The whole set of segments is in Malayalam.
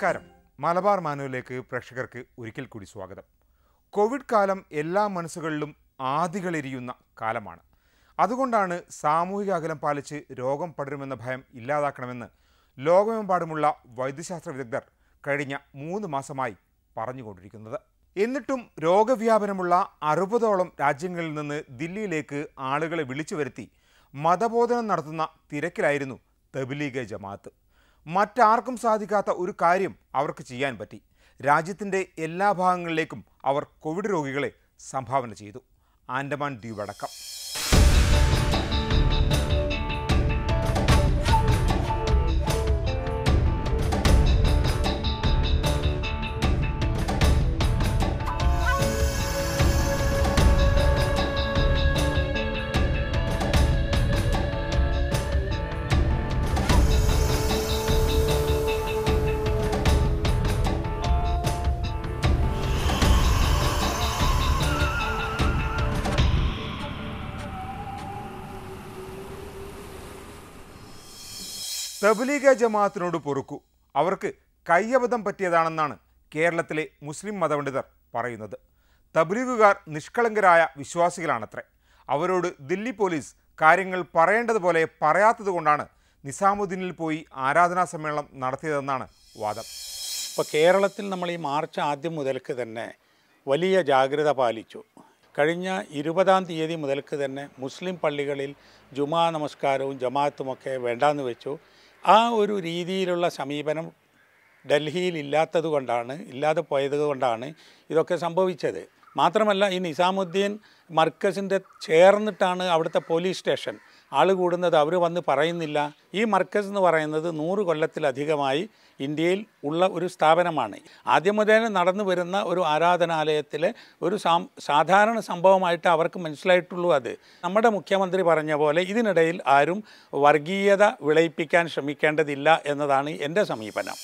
നമസ്കാരം മലബാർ മാനുവിലേക്ക് പ്രേക്ഷകർക്ക് ഒരിക്കൽ കൂടി സ്വാഗതം കോവിഡ് കാലം എല്ലാ മനസ്സുകളിലും ആദികളെരിയുന്ന കാലമാണ് അതുകൊണ്ടാണ് സാമൂഹിക അകലം പാലിച്ച് രോഗം പടരുമെന്ന ഭയം ഇല്ലാതാക്കണമെന്ന് ലോകമെമ്പാടുമുള്ള വൈദ്യശാസ്ത്ര വിദഗ്ധർ കഴിഞ്ഞ മൂന്ന് മാസമായി പറഞ്ഞുകൊണ്ടിരിക്കുന്നത് എന്നിട്ടും രോഗവ്യാപനമുള്ള അറുപതോളം രാജ്യങ്ങളിൽ നിന്ന് ദില്ലിയിലേക്ക് ആളുകളെ വിളിച്ചു വരുത്തി മതബോധനം നടത്തുന്ന തിരക്കിലായിരുന്നു തബ്ലീഗെ ജമാഅത്ത് മറ്റാർക്കും സാധിക്കാത്ത ഒരു കാര്യം അവർക്ക് ചെയ്യാൻ പറ്റി രാജ്യത്തിൻ്റെ എല്ലാ ഭാഗങ്ങളിലേക്കും അവർ കോവിഡ് രോഗികളെ സംഭാവന ചെയ്തു ആൻഡമാൻ ദ്വീപടക്കം തബ്ലീഗ ജമാഅത്തിനോട് പൊറുക്കൂ അവർക്ക് കയ്യബദ്ധം പറ്റിയതാണെന്നാണ് കേരളത്തിലെ മുസ്ലിം മതപണ്ഡിതർ പറയുന്നത് തബ്ലീഗുകാർ നിഷ്കളങ്കരായ വിശ്വാസികളാണത്രേ അവരോട് ദില്ലി പോലീസ് കാര്യങ്ങൾ പറയേണ്ടതുപോലെ പറയാത്തതുകൊണ്ടാണ് നിസാമുദ്ദീനിൽ പോയി ആരാധനാ സമ്മേളനം നടത്തിയതെന്നാണ് വാദം ഇപ്പോൾ കേരളത്തിൽ നമ്മൾ ഈ മാർച്ച് ആദ്യം മുതൽക്ക് തന്നെ വലിയ ജാഗ്രത പാലിച്ചു കഴിഞ്ഞ ഇരുപതാം തീയതി മുതൽക്ക് തന്നെ മുസ്ലിം പള്ളികളിൽ ജുമാ നമസ്കാരവും ജമാഅത്തുമൊക്കെ വേണ്ടാന്ന് വെച്ചു ആ ഒരു രീതിയിലുള്ള സമീപനം ഡൽഹിയിൽ ഇല്ലാത്തത് കൊണ്ടാണ് ഇല്ലാതെ പോയത് കൊണ്ടാണ് ഇതൊക്കെ സംഭവിച്ചത് മാത്രമല്ല ഈ നിസാമുദ്ദീൻ മർക്കസിൻ്റെ ചേർന്നിട്ടാണ് അവിടുത്തെ പോലീസ് സ്റ്റേഷൻ ആൾ കൂടുന്നത് അവർ വന്ന് പറയുന്നില്ല ഈ മർക്കസ് എന്ന് പറയുന്നത് നൂറ് കൊല്ലത്തിലധികമായി ഇന്ത്യയിൽ ഉള്ള ഒരു സ്ഥാപനമാണ് ആദ്യം മുതലേ നടന്നു വരുന്ന ഒരു ആരാധനാലയത്തിലെ ഒരു സാം സാധാരണ സംഭവമായിട്ട് അവർക്ക് മനസ്സിലായിട്ടുള്ളൂ അത് നമ്മുടെ മുഖ്യമന്ത്രി പറഞ്ഞ പോലെ ഇതിനിടയിൽ ആരും വർഗീയത വിളയിപ്പിക്കാൻ ശ്രമിക്കേണ്ടതില്ല എന്നതാണ് എൻ്റെ സമീപനം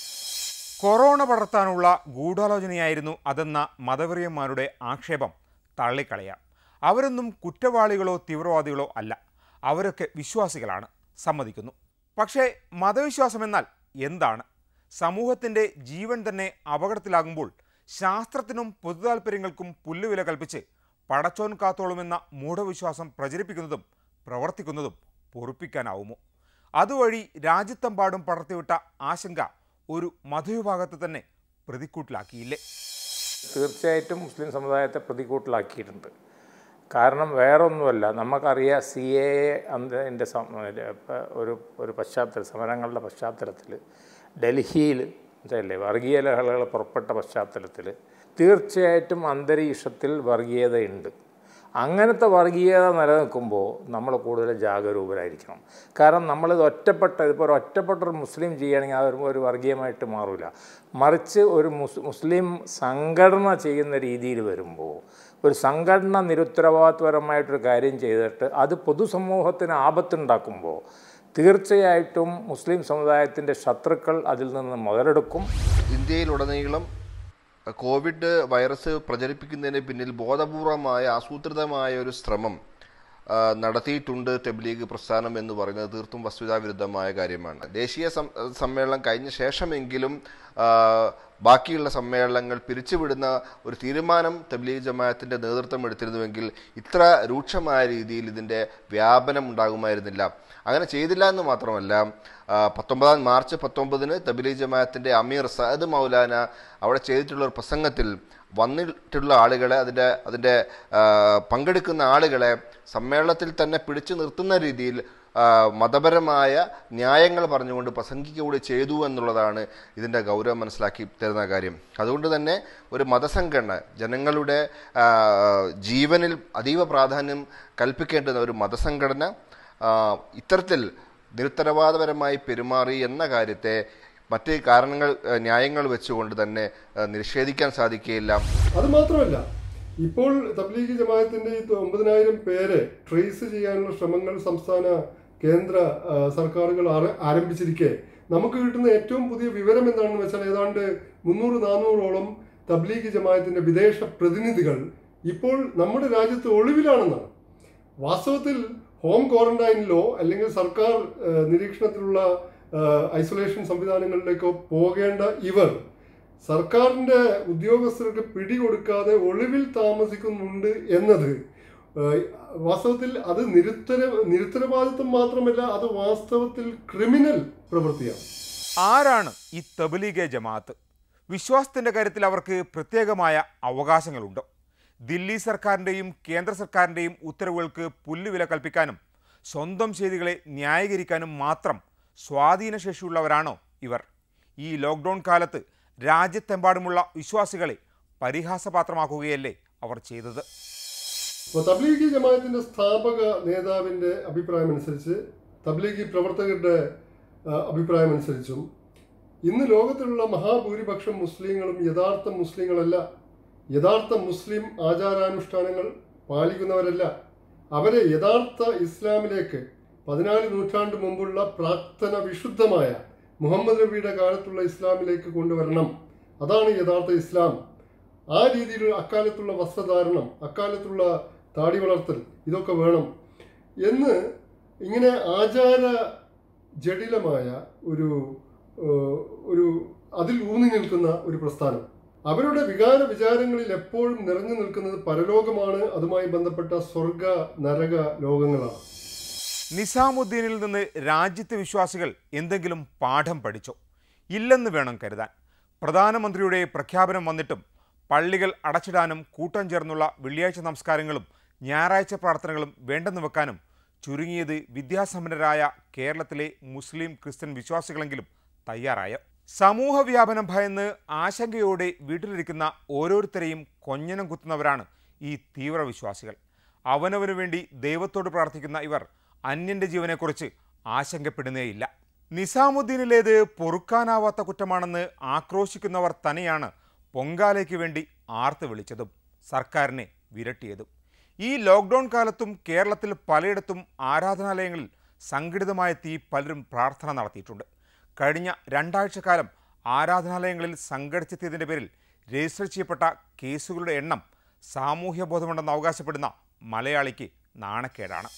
കൊറോണ പടർത്താനുള്ള ഗൂഢാലോചനയായിരുന്നു അതെന്ന മതവെറിയന്മാരുടെ ആക്ഷേപം തള്ളിക്കളയാം അവരൊന്നും കുറ്റവാളികളോ തീവ്രവാദികളോ അല്ല അവരൊക്കെ വിശ്വാസികളാണ് സമ്മതിക്കുന്നു പക്ഷേ മതവിശ്വാസം എന്നാൽ എന്താണ് സമൂഹത്തിൻ്റെ ജീവൻ തന്നെ അപകടത്തിലാകുമ്പോൾ ശാസ്ത്രത്തിനും പൊതുതാൽപര്യങ്ങൾക്കും പുല്ലുവില കൽപ്പിച്ച് പടച്ചോൻ കാത്തോളുമെന്ന മൂഢവിശ്വാസം പ്രചരിപ്പിക്കുന്നതും പ്രവർത്തിക്കുന്നതും പൊറുപ്പിക്കാനാവുമോ അതുവഴി രാജ്യത്തെമ്പാടും പടർത്തിവിട്ട ആശങ്ക ഒരു മതവിഭാഗത്തെ തന്നെ പ്രതിക്കൂട്ടിലാക്കിയില്ലേ തീർച്ചയായിട്ടും മുസ്ലിം സമുദായത്തെ പ്രതികൂട്ടിലാക്കിയിട്ടുണ്ട് കാരണം വേറൊന്നുമല്ല നമുക്കറിയാം സി എ അതിൻ്റെ ഒരു ഒരു പശ്ചാത്തലം സമരങ്ങളുടെ പശ്ചാത്തലത്തിൽ ഡൽഹിയിൽ അല്ലേ വർഗീയ ലഹളകൾ പുറപ്പെട്ട പശ്ചാത്തലത്തിൽ തീർച്ചയായിട്ടും അന്തരീക്ഷത്തിൽ വർഗീയതയുണ്ട് അങ്ങനത്തെ വർഗീയത നിലനിൽക്കുമ്പോൾ നമ്മൾ കൂടുതൽ ജാഗരൂകരായിരിക്കണം കാരണം നമ്മളിത് ഒറ്റപ്പെട്ട ഇപ്പോൾ ഒരു ഒറ്റപ്പെട്ട ഒരു മുസ്ലിം ചെയ്യുകയാണെങ്കിൽ അത് ഒരു- ഒരു വർഗീയമായിട്ട് മാറില്ല മറിച്ച് ഒരു മുസ് മുസ്ലിം സംഘടന ചെയ്യുന്ന രീതിയിൽ വരുമ്പോൾ ഒരു സംഘടന നിരുത്തരവാദിത്വപരമായിട്ടൊരു കാര്യം ചെയ്തിട്ട് അത് പൊതുസമൂഹത്തിന് ആപത്തുണ്ടാക്കുമ്പോൾ തീർച്ചയായിട്ടും മുസ്ലിം സമുദായത്തിൻ്റെ ശത്രുക്കൾ അതിൽ നിന്ന് മുതലെടുക്കും ഇന്ത്യയിലുടനീളം കോവിഡ് വൈറസ് പ്രചരിപ്പിക്കുന്നതിന് പിന്നിൽ ബോധപൂർവമായ ആസൂത്രിതമായ ഒരു ശ്രമം ആ, നടത്തിയിട്ടുണ്ട് തെബ്ലീഗ് പ്രസ്ഥാനം എന്ന് പറയുന്നത് തീർത്തും വസ്തുതാവിരുദ്ധമായ കാര്യമാണ് ദേശീയ സം- സമ്മേളനം കഴിഞ്ഞ ശേഷമെങ്കിലും ആ, ബാക്കിയുള്ള സമ്മേളനങ്ങൾ പിരിച്ചുവിടുന്ന ഒരു തീരുമാനം തബ്ലീഗ് ജമാഅത്തിന്റെ നേതൃത്വം എടുത്തിരുന്നുവെങ്കിൽ ഇത്ര രൂക്ഷമായ രീതിയിൽ ഇതിന്റെ വ്യാപനം ഉണ്ടാകുമായിരുന്നില്ല അങ്ങനെ ചെയ്തില്ല എന്ന് മാത്രമല്ല ആ, പത്തൊമ്പതാം മാർച്ച് പത്തൊമ്പതിന് തബ്ലീഗ് ജമാഅത്തിന്റെ അമീർ സഅദ് മൗലാന അവിടെ ചെയ്തിട്ടുള്ള ഒരു പ്രസംഗത്തിൽ വന്നിട്ടുള്ള ആളുകളെ അതിൻ്റെ അതിൻ്റെ ആ, പങ്കെടുക്കുന്ന ആളുകളെ സമ്മേളനത്തിൽ തന്നെ പിടിച്ചു നിർത്തുന്ന രീതിയിൽ ആ, മതപരമായ ന്യായങ്ങൾ പറഞ്ഞുകൊണ്ട് പ്രസംഗിക്കുക കൂടി ചെയ്തു എന്നുള്ളതാണ് ഇതിൻ്റെ ഗൗരവം മനസ്സിലാക്കി തരുന്ന കാര്യം അതുകൊണ്ട് തന്നെ ഒരു മതസംഘടന ജനങ്ങളുടെ ആ, ജീവനിൽ അതീവ പ്രാധാന്യം കൽപ്പിക്കേണ്ടുന്ന ഒരു മതസംഘടന ആ, ഇത്തരത്തിൽ നിരുത്തരവാദപരമായി പെരുമാറി എന്ന കാര്യത്തെ മറ്റ് കാരണങ്ങൾ ആ, ന്യായങ്ങൾ വെച്ചുകൊണ്ട് തന്നെ ആ, നിഷേധിക്കാൻ സാധിക്കുകയില്ല അത് മാത്രമല്ല ഇപ്പോൾ തബ്ലീഗ് ജമാഅത്തിന്റെ ഈ ഒമ്പതിനായിരം പേരെ ട്രേസ് ചെയ്യാനുള്ള ശ്രമങ്ങൾ സംസ്ഥാന കേന്ദ്ര ആ, സർക്കാരുകൾ ആര- ആരംഭിച്ചിരിക്കെ നമുക്ക് കിട്ടുന്ന ഏറ്റവും പുതിയ വിവരം എന്താണെന്ന് വെച്ചാൽ ഏതാണ്ട് മുന്നൂറ് നാനൂറോളം തബ്ലീഗ് ജമാഅത്തിന്റെ വിദേശ പ്രതിനിധികൾ ഇപ്പോൾ നമ്മുടെ രാജ്യത്ത് ഒളിവിലാണെന്നാണ് വാസ്തവത്തിൽ ഹോം ക്വാറന്റൈനിലോ അല്ലെങ്കിൽ സർക്കാർ ആ, നിരീക്ഷണത്തിലുള്ള ആ, ഐസൊലേഷൻ സംവിധാനങ്ങളിലേക്കോ പോകേണ്ട ഇവർ സർക്കാരിൻ്റെ ഉദ്യോഗസ്ഥർക്ക് പിടികൊടുക്കാതെ ഒളിവിൽ താമസിക്കുന്നുണ്ട് എന്നത് ഏഹ്, വാസ്തവത്തിൽ അത് നിരുത്തര നിരുത്തരവാദിത്വം മാത്രമല്ല അത് വാസ്തവത്തിൽ ക്രിമിനൽ പ്രവൃത്തിയാണ് ആരാണ് ഈ തബ്ലീഗെ ജമാഅത്ത് വിശ്വാസത്തിൻ്റെ കാര്യത്തിൽ അവർക്ക് പ്രത്യേകമായ അവകാശങ്ങളുണ്ടോ ദില്ലി സർക്കാരിൻ്റെയും കേന്ദ്ര സർക്കാരിൻ്റെയും ഉത്തരവുകൾക്ക് പുല്ലുവില കൽപ്പിക്കാനും സ്വന്തം ചെയ്തികളെ ന്യായീകരിക്കാനും മാത്രം സ്വാധീനശേഷിയുള്ളവരാണോ ഇവർ ഈ ലോക്ക്ഡൗൺ കാലത്ത് രാജ്യത്തെമ്പാടുമുള്ള വിശ്വാസികളെ പരിഹാസപാത്രമാക്കുകയല്ലേ അവർ ചെയ്തത് അപ്പോൾ തബ്ലീഗി ജമാഅത്തിന്റെ സ്ഥാപക നേതാവിന്റെ അഭിപ്രായം അനുസരിച്ച് തബ്ലീഗി പ്രവർത്തകരുടെ ആ, അഭിപ്രായം അനുസരിച്ചും ഇന്ന് ലോകത്തിലുള്ള മഹാഭൂരിപക്ഷം മുസ്ലിങ്ങളും യഥാർത്ഥ മുസ്ലിങ്ങളല്ല യഥാർത്ഥ മുസ്ലിം ആചാരാനുഷ്ഠാനങ്ങൾ പാലിക്കുന്നവരല്ല അവരെ യഥാർത്ഥ ഇസ്ലാമിലേക്ക് പതിനാല് നൂറ്റാണ്ട് മുമ്പുള്ള പ്രാർത്ഥന വിശുദ്ധമായ മുഹമ്മദ് നബിയുടെ കാലത്തുള്ള ഇസ്ലാമിലേക്ക് കൊണ്ടുവരണം അതാണ് യഥാർത്ഥ ഇസ്ലാം ആ രീതിയിൽ അക്കാലത്തുള്ള വസ്ത്രധാരണം അക്കാലത്തുള്ള താടി വളർത്തൽ ഇതൊക്കെ വേണം എന്ന് ഇങ്ങനെ ആചാര ജടിലമായ ഒരു ഏഹ്, ഒരു അതിൽ ഊന്നി നിൽക്കുന്ന ഒരു പ്രസ്ഥാനം അവരുടെ വികാര വിചാരങ്ങളിൽ എപ്പോഴും നിറഞ്ഞു നിൽക്കുന്നത് പരലോകമാണ് അതുമായി ബന്ധപ്പെട്ട സ്വർഗ നരക ലോകങ്ങളാണ് നിസാമുദ്ദീനിൽ നിന്ന് രാജ്യത്തെ വിശ്വാസികൾ എന്തെങ്കിലും പാഠം പഠിച്ചോ ഇല്ലെന്ന് വേണം കരുതാൻ പ്രധാനമന്ത്രിയുടെ പ്രഖ്യാപനം വന്നിട്ടും പള്ളികൾ അടച്ചിടാനും കൂട്ടം ചേർന്നുള്ള വെള്ളിയാഴ്ച നമസ്കാരങ്ങളും ഞായറാഴ്ച പ്രാർത്ഥനകളും വേണ്ടെന്ന് വെക്കാനും ചുരുങ്ങിയത് വിദ്യാസമ്പന്നരായ കേരളത്തിലെ മുസ്ലിം ക്രിസ്ത്യൻ വിശ്വാസികളെങ്കിലും തയ്യാറായ സമൂഹ വ്യാപനം ഭയന്ന് ആശങ്കയോടെ വീട്ടിലിരിക്കുന്ന ഓരോരുത്തരെയും കൊഞ്ഞനം കുത്തുന്നവരാണ് ഈ തീവ്രവിശ്വാസികൾ അവനവനു വേണ്ടി ദൈവത്തോട് പ്രാർത്ഥിക്കുന്ന ഇവർ അന്യന്റെ ജീവനെക്കുറിച്ച് ആശങ്കപ്പെടുന്നേയില്ല നിസാമുദ്ദീനിലേത് പൊറുക്കാനാവാത്ത കുറ്റമാണെന്ന് ആക്രോശിക്കുന്നവർ തന്നെയാണ് പൊങ്കാലയ്ക്ക് വേണ്ടി ആർത്ത് വിളിച്ചതും സർക്കാരിനെ വിരട്ടിയതും ഈ ലോക്ക്ഡൗൺ കാലത്തും കേരളത്തിൽ പലയിടത്തും ആരാധനാലയങ്ങളിൽ സംഘടിതമായെത്തി പലരും പ്രാർത്ഥന നടത്തിയിട്ടുണ്ട് കഴിഞ്ഞ രണ്ടാഴ്ചക്കാലം ആരാധനാലയങ്ങളിൽ സംഘടിച്ചെത്തിയതിൻ്റെ പേരിൽ രജിസ്റ്റർ ചെയ്യപ്പെട്ട കേസുകളുടെ എണ്ണം സാമൂഹ്യബോധമുണ്ടെന്ന് അവകാശപ്പെടുന്ന മലയാളിക്ക് നാണക്കേടാണ്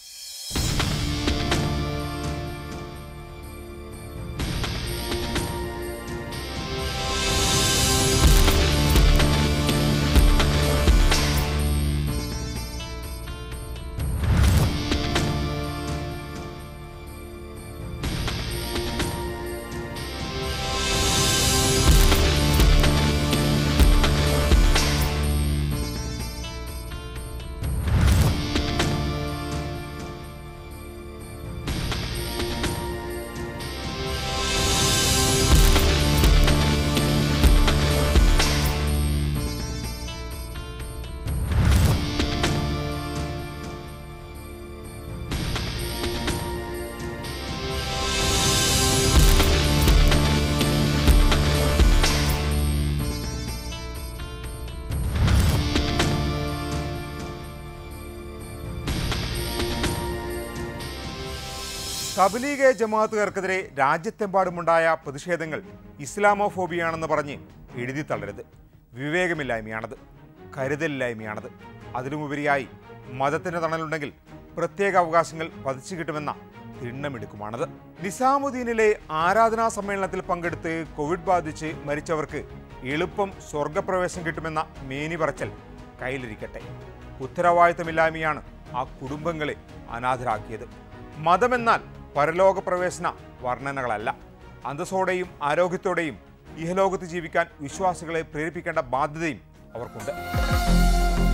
തബ്ലീഗെ ജമാഅത്തുകാർക്കെതിരെ രാജ്യത്തെമ്പാടുമുണ്ടായ പ്രതിഷേധങ്ങൾ ഇസ്ലാമോഫോബിയാണെന്ന് പറഞ്ഞ് എഴുതി തള്ളരുത് വിവേകമില്ലായ്മയാണത് കരുതലില്ലായ്മയാണത് അതിലുമുപരിയായി മതത്തിൻ്റെ തണലുണ്ടെങ്കിൽ പ്രത്യേക അവകാശങ്ങൾ പതിച്ചു കിട്ടുമെന്ന തിണ്ണമെടുക്കുമാണത് നിസാമുദ്ദീനിലെ ആരാധനാ സമ്മേളനത്തിൽ പങ്കെടുത്ത് കോവിഡ് ബാധിച്ച് മരിച്ചവർക്ക് എളുപ്പം സ്വർഗപ്രവേശം കിട്ടുമെന്ന മേനി പറച്ചൽ കയ്യിലിരിക്കട്ടെ ഉത്തരവാദിത്തമില്ലായ്മയാണ് ആ കുടുംബങ്ങളെ അനാഥരാക്കിയത് മതമെന്നാൽ പരലോക പ്രവേശന വർണ്ണനകളല്ല അന്തസ്സോടെയും ആരോഗ്യത്തോടെയും ഇഹലോകത്ത് ജീവിക്കാൻ വിശ്വാസികളെ പ്രേരിപ്പിക്കേണ്ട ബാധ്യതയും അവർക്കുണ്ട്